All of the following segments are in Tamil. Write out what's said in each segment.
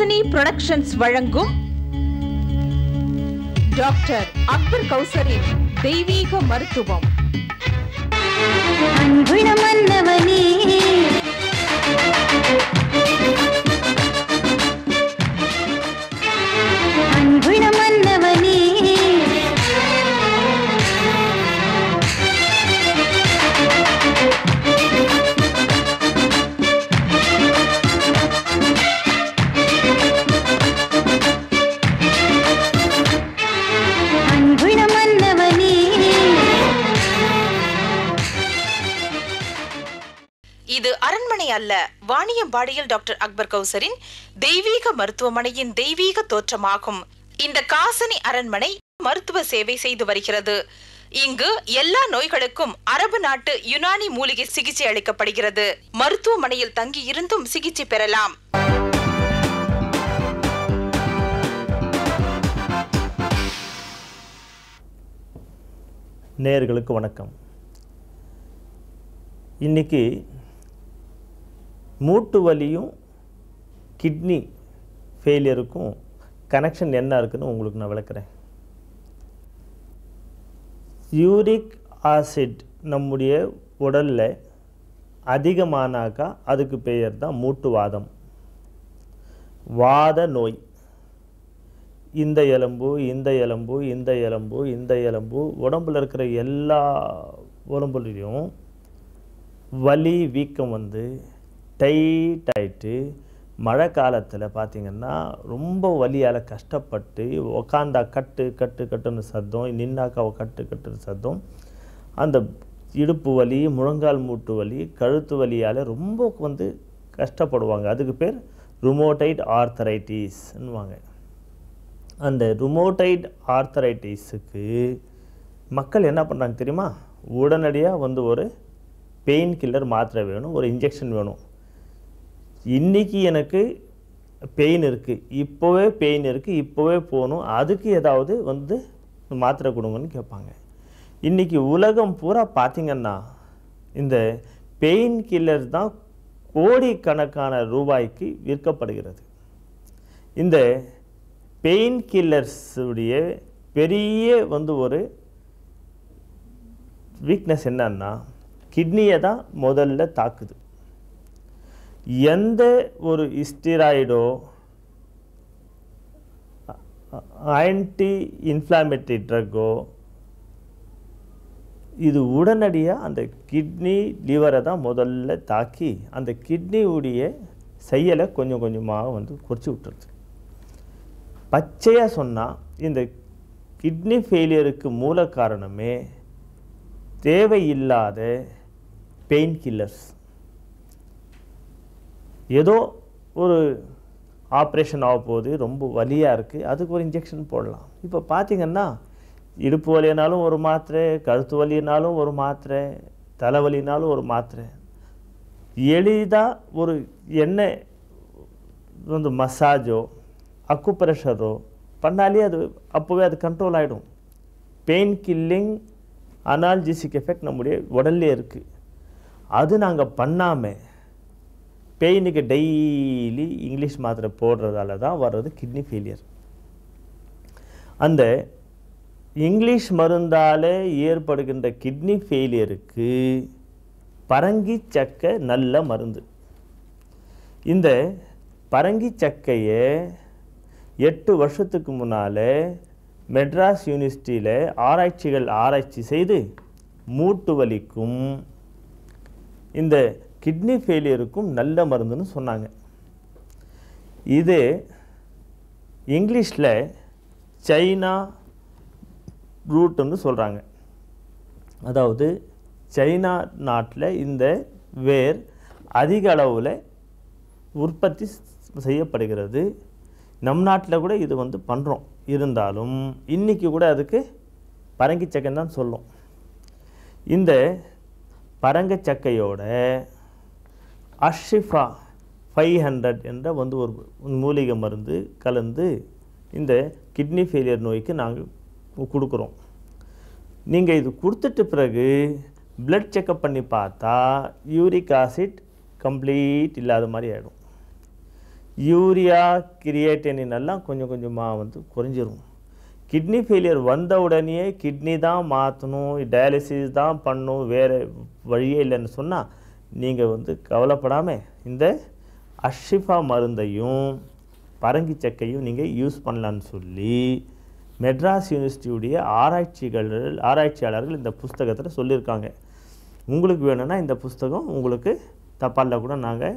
காசினி புரொடக்ஷன்ஸ் வழங்கும் டாக்டர் அக்பர் கௌசரின் தெய்வீக மருத்துவம் அன்புள்ள மன்னவனே அன்புள்ள மன்னவனே அன்புள்ள மன்னவனே இது அரண்மனை அல்ல வாணியம்பாடியில் டாக்டர் அக்பர் கௌசரின் தெய்வீக மருத்துவமனையின் தெய்வீக தோற்றமாகும் இந்த காசினி அரண்மனை மருத்துவ சேவை செய்து வருகிறது இங்கு எல்லா நோய்களுக்கும் அரபு நாட்டு யுனானி மூலிகை சிகிச்சை அளிக்கப்படுகிறது மருத்துவமனையில் தங்கி இருந்தும் சிகிச்சை பெறலாம் நேயர்களுக்கு வணக்கம் இன்னைக்கு மூட்டு வலியும் கிட்னி ஃபெயிலியருக்கும் கனெக்ஷன் என்ன இருக்குன்னு உங்களுக்கு நான் விளக்குறேன் யூரிக் ஆசிட் நம்முடைய உடலில் அதிகமானாக்கா அதுக்கு பெயர் தான் மூட்டுவாதம் வாத நோய் இந்த எலும்பு இந்த எலும்பு இந்த எலும்பு இந்த எலும்பு உடம்புல இருக்கிற எல்லா உடம்புலையும் வலி வீக்கம் வந்து டைட் ஆயிட்டு மழை காலத்தில் பார்த்தீங்கன்னா ரொம்ப வலியால் கஷ்டப்பட்டு உக்காந்தா கட்டு கட்டு கட்டுன்னு சத்தம் நின்னாக்கா கட்டு கட்டுன்னு சத்தம் அந்த இடுப்பு வலி முழங்கால் மூட்டு வலி கழுத்து வலியால் ரொம்ப வந்து கஷ்டப்படுவாங்க அதுக்கு பேர் ருமோடைட் ஆர்த்தரைட்டிஸ்ன்னுவாங்க அந்த ருமோடைட் ஆர்த்தரைட்டிஸுக்கு மக்கள் என்ன பண்ணுறாங்க தெரியுமா உடனடியாக வந்து ஒரு பெயின் கில்லர் மாத்திரை வேணும் ஒரு இன்ஜெக்ஷன் வேணும் இன்றைக்கி எனக்கு பெயின் இருக்குது இப்போவே பெயின் இருக்குது இப்போவே போகணும் அதுக்கு ஏதாவது வந்து மாத்திரை கொடுங்கன்னு கேட்பாங்க இன்றைக்கி உலகம் பூரா பார்த்திங்கன்னா இந்த பெயின் கில்லர் தான் கோடிக்கணக்கான ரூபாய்க்கு விற்கப்படுகிறது இந்த பெயின் கில்லர்ஸுடைய பெரிய வந்து ஒரு வீக்னஸ் என்னன்னா கிட்னியை தான் முதல்ல தாக்குது எந்த ஒரு ஸ்டிராய்டோ ஆன்டி இன்ஃப்ளாமேட்டரி ட்ரக்கோ இது உடனடியாக அந்த கிட்னி லிவரை தான் முதல்ல தாக்கி அந்த கிட்னியுடைய செயலை கொஞ்சம் கொஞ்சமாக வந்து குறைச்சி விட்டுருது பச்சையாக சொன்னால் இந்த கிட்னி ஃபெயிலியருக்கு மூல காரணமே தேவையில்லாத பெயின் கில்லர்ஸ் ஏதோ ஒரு ஆப்ரேஷன் ஆக போகுது ரொம்ப வலியாக இருக்குது அதுக்கு ஒரு இன்ஜெக்ஷன் போடலாம் இப்போ பார்த்தீங்கன்னா இடுப்பு வலினாலும் ஒரு மாத்திரை கழுத்து வலினாலும் ஒரு மாத்திரை தலைவலினாலும் ஒரு மாத்திரை எளிதாக ஒரு எண்ணெய் வந்து மசாஜோ அக்குப்ரெஷரோ பண்ணாலே அது அப்போவே அது கண்ட்ரோல் ஆகிடும் பெயின் கில்லிங் அனால்ஜிசிக் எஃபெக்ட் நம்முடைய உடல்லே இருக்குது அது நாங்கள் பண்ணாமல் பெயினுக்கு டெய்லி இங்கிலீஷ் மாத்திரை போடுறதால தான் வர்றது கிட்னி ஃபெயிலியர் அந்த இங்கிலீஷ் மருந்தால் ஏற்படுகின்ற கிட்னி ஃபெயிலியருக்கு பரங்கி சக்கை நல்ல மருந்து இந்த பரங்கி சக்கையை எட்டு வருஷத்துக்கு முன்னால் மெட்ராஸ் யூனிவர்சிட்டியில் ஆராய்ச்சிகள் ஆராய்ச்சி செய்து மூட்டு வலிக்கும் இந்த கிட்னி ஃபெயிலியருக்கும் நல்ல மருந்துன்னு சொன்னாங்க இது இங்கிலீஷில் சைனா ரூட்டுன்னு சொல்கிறாங்க அதாவது சைனா நாட்டில் இந்த வேர் அதிக அளவில் உற்பத்தி செய்யப்படுகிறது நம் நாட்டில் கூட இது வந்து பண்ணுறோம் இருந்தாலும் இன்றைக்கி கூட அதுக்கு பரங்கிச்சக்கன் தான் சொல்லும் இந்த பரங்கச்சக்கையோட அஷிஃபா ஃபைவ் ஹண்ட்ரட் என்ற வந்து ஒரு மூலிகை மருந்து கலந்து இந்த கிட்னி ஃபெயிலியர் நோய்க்கு நாங்கள் கொடுக்குறோம் நீங்கள் இது கொடுத்துட்ட பிறகு பிளட் செக்கப் பண்ணி பார்த்தா யூரிக் ஆசிட் கம்ப்ளீட் இல்லாத மாதிரி ஆகிடும் யூரியா கிரியேட்டினின் எல்லாம் கொஞ்சம் கொஞ்சமாக வந்து குறைஞ்சிரும் கிட்னி ஃபெயிலியர் வந்த உடனே கிட்னி தான் மாற்றணும் டயாலிசிஸ் தான் பண்ணணும் வேறு வழியே இல்லைன்னு சொன்னால் நீங்கள் வந்து கவலைப்படாமல் இந்த அஷிஃபா மருந்தையும் பரங்கி சக்கையும் நீங்கள் யூஸ் பண்ணலான்னு சொல்லி மெட்ராஸ் யூனிவர்சிட்டியுடைய ஆராய்ச்சிகள் ஆராய்ச்சியாளர்கள் இந்த புஸ்தகத்தில் சொல்லியிருக்காங்க உங்களுக்கு வேணும்னா இந்த புஸ்தகம் உங்களுக்கு தபாலில் கூட நாங்கள்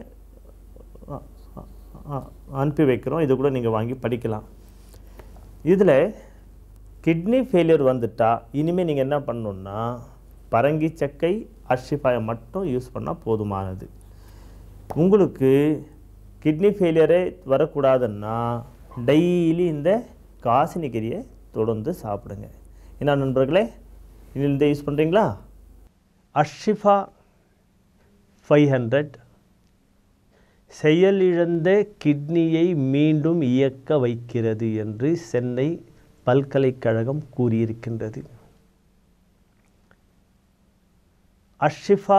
அனுப்பி வைக்கிறோம் இது கூட நீங்கள் வாங்கி படிக்கலாம் இதில் கிட்னி ஃபெயிலியர் வந்துட்டா இனிமேல் நீங்கள் என்ன பண்ணணுன்னா பரங்கி சக்கை அர்ஷிஃபாயை மட்டும் யூஸ் பண்ணால் போதுமானது உங்களுக்கு கிட்னி ஃபெயிலியரே வரக்கூடாதுன்னா டெய்லி இந்த காசினிக்கரியை தொடர்ந்து சாப்பிடுங்க என்ன நண்பர்களே இதில் யூஸ் பண்ணுறீங்களா அர்ஷிஃபா ஃபைவ் ஹண்ட்ரட் செயலிழந்த கிட்னியை மீண்டும் இயக்க வைக்கிறது என்று சென்னை பல்கலைக்கழகம் கூறியிருக்கின்றது அஷிஃபா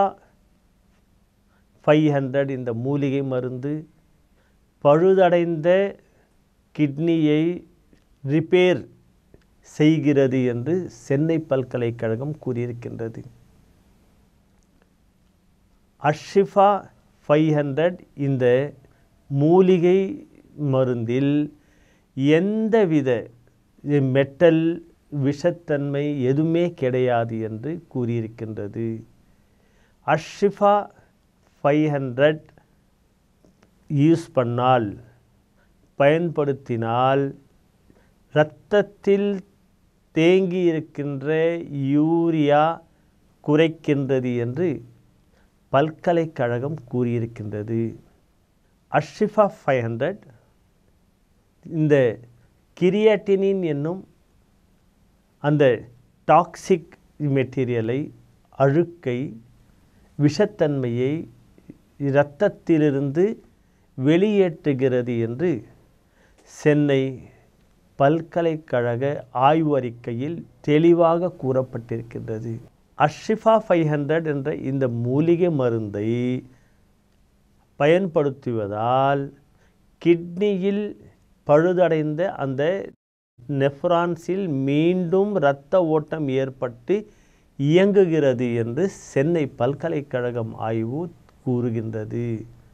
ஃபைவ் ஹண்ட்ரட் இந்த மூலிகை மருந்து பழுதடைந்த கிட்னியை ரிப்பேர் செய்கிறது என்று சென்னை பல்கலைக்கழகம் கூறியிருக்கின்றது அஷிஃபா ஃபைவ் ஹண்ட்ரட் இந்த மூலிகை மருந்தில் எந்தவித மெட்டல் விஷத்தன்மை எதுவுமே கிடையாது என்று கூறியிருக்கின்றது அஷிஃபா ஃபைவ் ஹண்ட்ரட் யூஸ் பண்ணால் பயன்படுத்தினால் இரத்தத்தில் தேங்கி இருக்கின்ற யூரியா குறைக்கின்றது என்று பல்கலைக்கழகம் கூறியிருக்கின்றது அஷிஃபா ஃபைவ் ஹண்ட்ரட் இந்த கிரியாட்டினின் என்னும் அந்த டாக்ஸிக் மெட்டீரியலை அழுக்கை விஷத்தன்மையை இரத்தத்திலிருந்து வெளியேற்றுகிறது என்று சென்னை பல்கலைக்கழக ஆய்வு அறிக்கையில் தெளிவாக கூறப்பட்டிருக்கின்றது அஷ்ரிஃபா ஃபைவ் ஹண்ட்ரட் என்ற இந்த மூலிகை மருந்தை பயன்படுத்துவதால் கிட்னியில் பழுதடைந்த அந்த நெஃப்ரான்ஸில் மீண்டும் இரத்த ஓட்டம் ஏற்பட்டு இயங்குகிறது என்று சென்னை பல்கலைக்கழகம் ஆய்வு கூறுகின்றது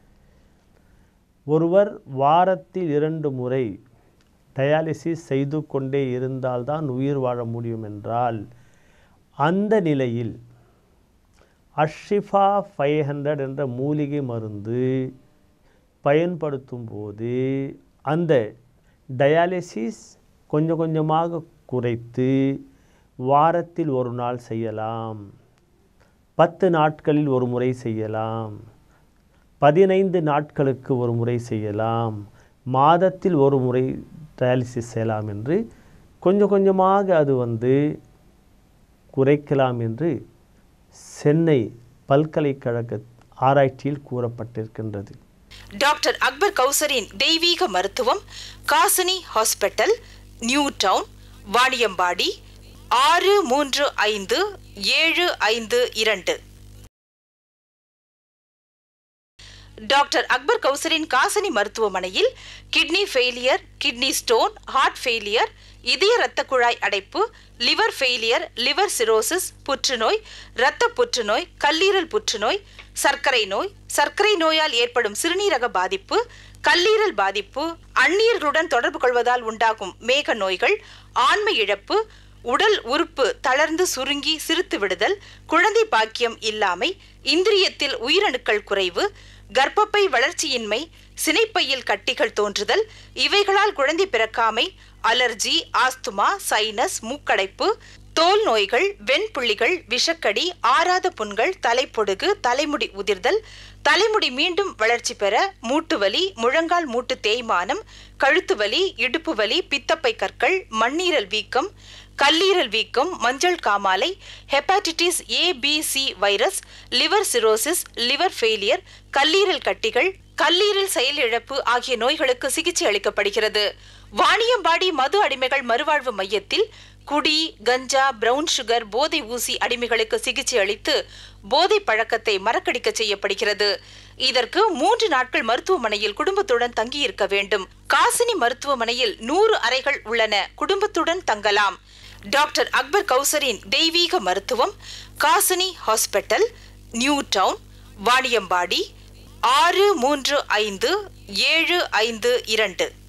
ஒருவர் வாரத்தில் இரண்டு முறை டயாலிசிஸ் செய்து கொண்டே இருந்தால்தான் உயிர் வாழ முடியும் என்றால் அந்த நிலையில் அஷ்ரிஃபா ஃபைவ் ஹண்ட்ரட் என்ற மூலிகை மருந்து பயன்படுத்தும் போது அந்த டயாலிசிஸ் கொஞ்சம் கொஞ்சமாக குறைத்து வாரத்தில் ஒரு நாள் செய்யலாம் பத்து நாட்களில் ஒரு முறை செய்யலாம் பதினைந்து நாட்களுக்கு ஒரு முறை செய்யலாம் மாதத்தில் ஒரு முறை டயாலிசிஸ் செய்யலாம் என்று கொஞ்சம் கொஞ்சமாக அது வந்து குறைக்கலாம் என்று சென்னை பல்கலைக்கழக ஆராய்ச்சியில் கூறப்பட்டிருக்கின்றது டாக்டர் அக்பர் கௌசரின் தெய்வீக மருத்துவம் Kasini hospital new town Vaniyambadi ஆறு மூன்று ஐந்து ஏழு ஐந்து இரண்டு டாக்டர் அக்பர் கௌசரின் காசினி மருத்துவமனையில் kidney failure kidney stone heart failure இதய இரத்த குழாய் அடைப்பு லிவர் ஃபெயிலியர் லிவர் சிரோசிஸ் புற்றுநோய் இரத்த புற்றுநோய் கல்லீரல் புற்றுநோய் சர்க்கரை நோய் சர்க்கரை நோயால் ஏற்படும் சிறுநீரக பாதிப்பு கல்லீரல் பாதிப்பு அந்நியர்களுடன் தொடர்பு கொள்வதால் உண்டாகும் மேக நோய்கள் ஆண்மை இழப்பு உடல் உறுப்பு தளர்ந்து சுருங்கி சிறுத்து விடுதல் குழந்தை பாக்கியம் இல்லாமை இந்திரியத்தில் உயிரணுக்கள் குறைவு கர்ப்பப்பை வளர்ச்சியின்மை சினைப்பையில் கட்டிகள் தோன்றுதல் இவைகளால் குழந்தை பிறக்காமை அலர்ஜி ஆஸ்துமா சைனஸ் மூக்கடைப்பு தோல் நோய்கள் வெண்புள்ளிகள் விஷக்கடி ஆறாத புண்கள் தலைப்பொடுகு தலைமுடி உதிர்தல் தலைமுடி மீண்டும் வளர்ச்சி பெற மூட்டு வலி முழங்கால் மூட்டு தேய்மானம் கழுத்து வலி இடுப்பு வலி பித்தப்பை கற்கள் மண்ணீரல் வீக்கம் கல்லீரல் வீக்கம் மஞ்சள் காமாலை hepatitis A B C virus liver cirrhosis liver failure கல்லீரல் கட்டிகள் கல்லீரல் செயலிழப்பு ஆகிய நோய்களுக்கு சிகிச்சை அளிக்கப்படுகிறது வாணியம்பாடி மது அடிமைகள் மறுவாழ்வு மையத்தில் குடி கஞ்சா பிரவுன் சுகர் போதை ஊசி அடிமைகளுக்கு சிகிச்சை அளித்து போதை பழக்கத்தை மறக்கடிக்க செய்யப்படுகிறது இதற்கு மூன்று நாட்கள் மருத்துவமனையில் குடும்பத்துடன் தங்கியிருக்க வேண்டும் காசினி மருத்துவமனையில் நூறு அறைகள் உள்ளன குடும்பத்துடன் தங்கலாம் டாக்டர் அக்பர் கௌசரின் தெய்வீக மருத்துவம் Kasini hospital new town Vaniyambadi ஆறு மூன்று ஐந்து ஏழு ஐந்து இரண்டு